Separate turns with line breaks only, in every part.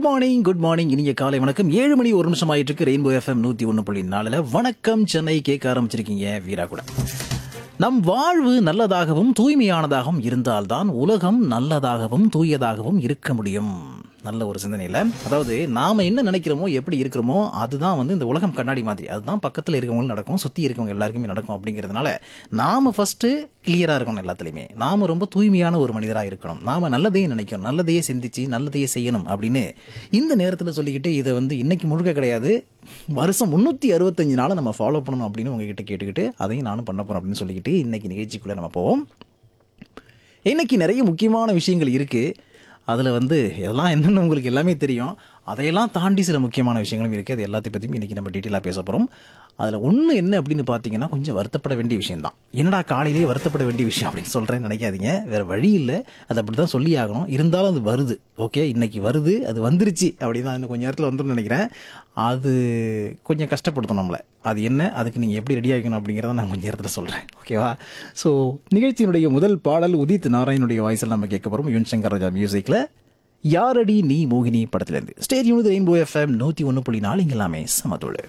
Good morning good morning இனிய காலை வணக்கம் ஏழு மணி ஒரு நிமிஷம் ஆயிட்டு இருக்கு ரெயின்போ எஃப்எம் நூத்தி ஒன்று புள்ளி நாலுல வணக்கம் சென்னை கேட்க ஆரம்பிச்சிருக்கீங்க வீரா கூட நம் வாழ்வு நல்லதாகவும் தூய்மையானதாகவும் இருந்தால்தான் உலகம் நல்லதாகவும் தூயதாகவும் இருக்க முடியும் நல்ல ஒரு சிந்தனையில் அதாவது நாம என்ன நினைக்கிறோமோ எப்படி இருக்கிறோமோ அதுதான் வந்து இந்த உலகம் கண்ணாடி மாதிரி அதுதான் பக்கத்தில் இருக்கவங்களும் நடக்கும் சுற்றி இருக்கவங்க எல்லாருக்குமே நடக்கும் அப்படிங்கிறதுனால நாம ஃபர்ஸ்ட் கிளியராக இருக்கணும் எல்லாத்துலேயுமே நாம ரொம்ப தூய்மையான ஒரு மனிதராக இருக்கணும் நாம நல்லதையே நினைக்கணும் நல்லதையே சிந்திச்சு நல்லதையே செய்யணும் அப்படின்னு இந்த நேரத்தில் சொல்லிக்கிட்டு இதை வந்து இன்னைக்கு முழுக்க கிடையாது வருஷம் முந்நூற்றி அறுபத்தஞ்சு நாளை நம்ம ஃபாலோ பண்ணணும் அப்படின்னு உங்ககிட்ட கேட்டுக்கிட்டு அதையும் நானும் பண்ண போகிறோம் அப்படின்னு சொல்லிக்கிட்டு இன்னைக்கு நிகழ்ச்சிக்குள்ளே நம்ம போவோம் இன்னைக்கு நிறைய முக்கியமான விஷயங்கள் இருக்குது அதில் வந்து எல்லாம் என்னென்னு உங்களுக்கு எல்லாமே தெரியும் அதையெல்லாம் தாண்டி சில முக்கியமான விஷயங்களும் இருக்குது அது எல்லாத்தையும் பற்றியும் இன்றைக்கி நம்ம டீட்டெயிலாக பேச போகிறோம் அதில் ஒன்று என்ன அப்படின்னு பார்த்தீங்கன்னா கொஞ்சம் வருத்தப்பட வேண்டிய விஷயம் தான் என்னடா காலையிலேயே வருத்தப்பட வேண்டிய விஷயம் அப்படின்னு சொல்கிறேன்னு நினைக்காதீங்க வேறு வழி இல்லை அது அப்படி தான் சொல்லி ஆகணும் இருந்தாலும் அது வருது ஓகே இன்னைக்கு வருது அது வந்துருச்சு அப்படின்னு தான் இன்னும் கொஞ்சம் நேரத்தில் வந்துடும் நினைக்கிறேன் அது கொஞ்சம் கஷ்டப்படுத்தும் நம்மளை அது என்ன அதுக்கு நீங்கள் எப்படி ரெடி ஆகிக்கணும் அப்படிங்கிறத நான் கொஞ்சம் நேரத்தில் சொல்கிறேன் ஓகேவா ஸோ நிகழ்ச்சியினுடைய முதல் பாடல் உதித் நாராயணுடைய வாய்ஸில் நம்ம கேட்க போகிறோம் யுவன் சங்கர் ராஜா மியூசிக்கில் யாரடி நீ மோகினி படத்துலேருந்து ஸ்டேடியம் ரெயின்போ எஃப்எம் நூற்றி ஒன்று புள்ளி நாலு இங்க எல்லாமே சமத்தோடு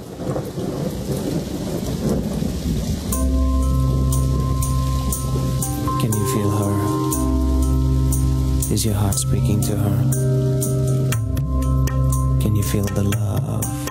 Can you feel her? Is your heart speaking to her? Can you feel the love